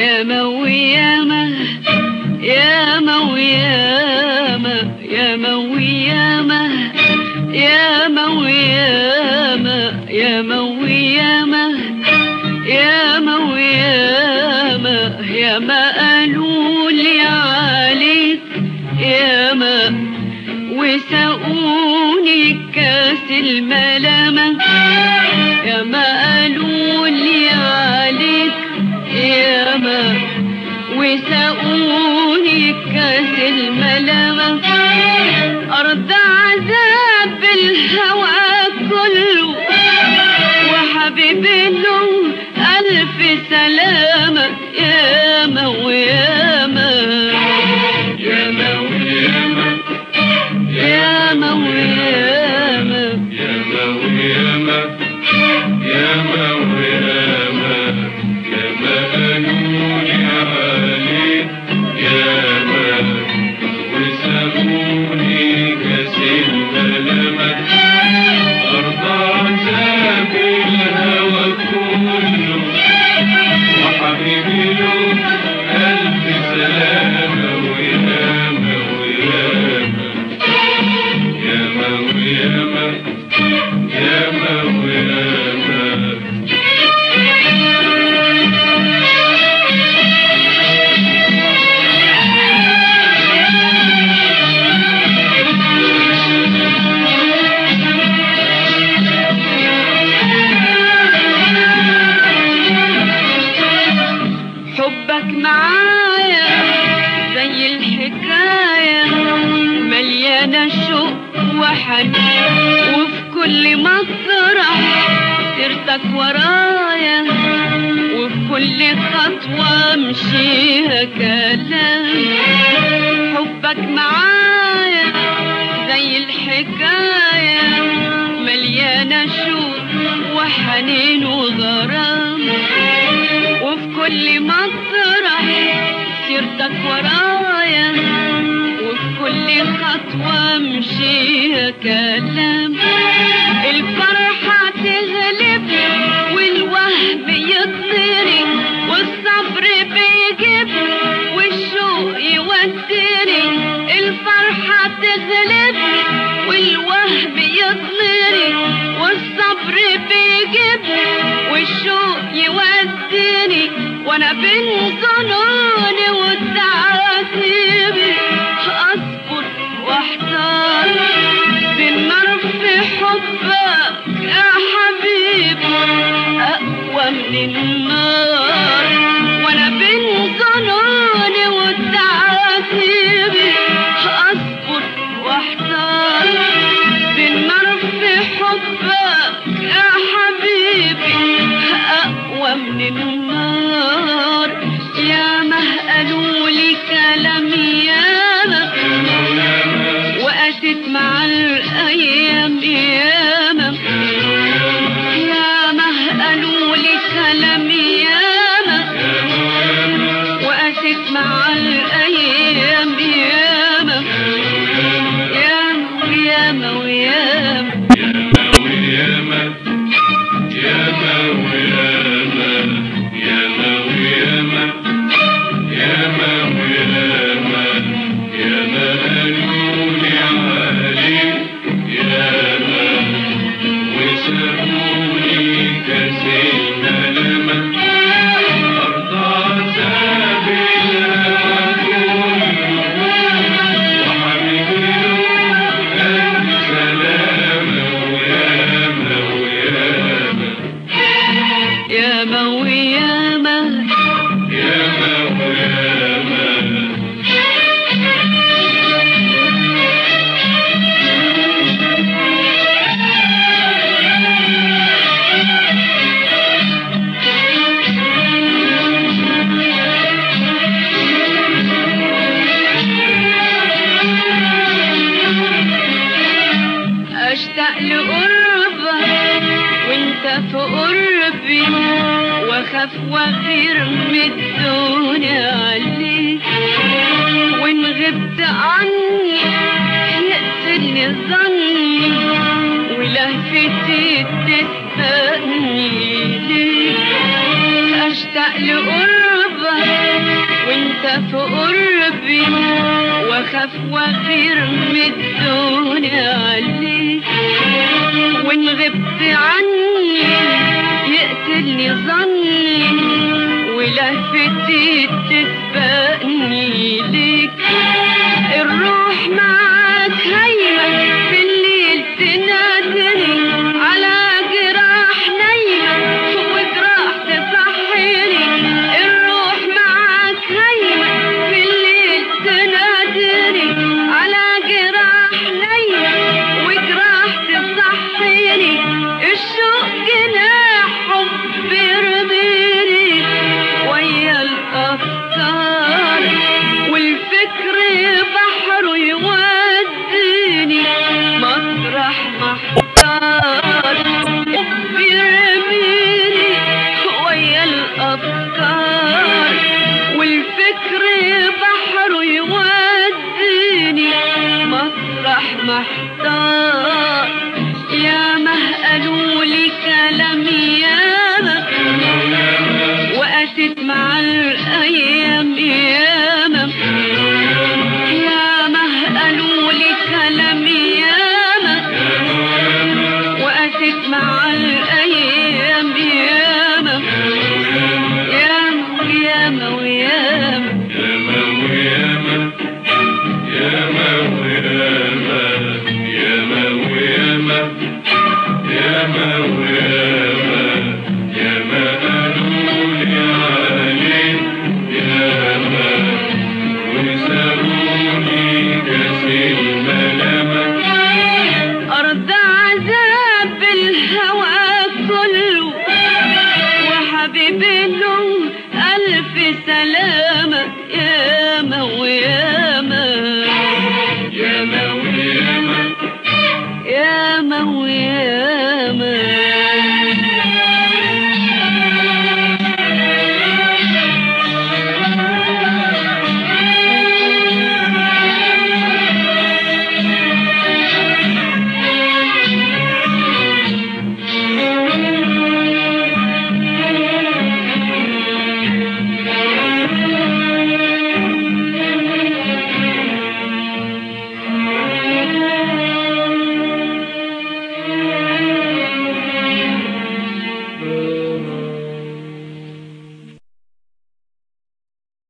ياما وياما ياما وياما ياما وياما ياما وياما ياما وياما ياما وياما ياما قالوا لي عليك ياما وسقوني كاس الملامة ياما قالوا لي عليك ياما وسقوني كاس الملامة أرض عذاب الهوى كله وحبيبي له ألف سلامة ياما وياما ياما وياما ياما وياما ياما وياما ياما وياما ياما قالوا لي عليك ياما وسابوني كاس الملامة أرض عذاب الهوى كله وحبيبي له ألف سلامة وياما وياما ياما وياما ياما وياما حبك معايا زي الحكاية مليانة شوق وحنين وفي كل مسرح سيرتك ورايا وفي كل خطوة امشيها كلام حبك معايا زي الحكاية مليانة شوق وحنين وغرام وفي كل مسرح سيرتك ورايا وفي كل خطوة امشيها كلام الفرحة تغلب والوهم يطيري والصبر بيجيب والشوق يوديني الفرحة تغلب والوهم يطيري والصبر بيجيب والشوق يوديني وانا بين ظنوني والتعذيب اصبر واحتار بالنار في حبك يا حبيبي اقوى من النار وانا بين ظنوني والتعذيب اصبر واحتار بالنار في حبك يا حبيبي أقوى من النار يا قالوا لي كلام ياما وقست مع الأيام ياما ياما قالوا لي كلام ياما وقست مع الأيام ياما ياما ياما وياما ياما وياما ياما وياما ياما وياما ياما وياما ياما قالوا لي عليك ياما وسابوني كاس الملامة أرض عذاب الهوى كله وحبيبي له ألف سلامة وياما وياما ياما وياما ياما وياما اشتاق لقربك وانت في قربي واخاف واغير من الدنيا عليك وان غبت عني يقتلني ظني ولهفتي تسبقني ليك اشتاق لقربك واخاف واغير من الدنيا عليك وان غبت عني يقتلني ظني ولهفتي تسبقني ليك الروح معاك هايمة في الليل تنادني على جراح نايمة وجراح تصحيني الروح معاك هايمة في الليل تنادني على جراح نايمة وجراح تصحيني الشوق جناح حب رميني ويا الأفكار والفكر بحر يوديني مطرح محتار حب رميني ويا الأفكار والفكر بحر يوديني مطرح محتار يا مه قالوا لي كلام ياما وقست مع الايام ياما يا مه قالوا لي كلام ياما وقست مع الايام ياما ياما ياما وياما ياما وياما ياما وياما ياما وياما ياما قالولي عليك ياما وسابوني كسل ملامك أرض عذاب الهوى كله وحبيبي له ألف سلام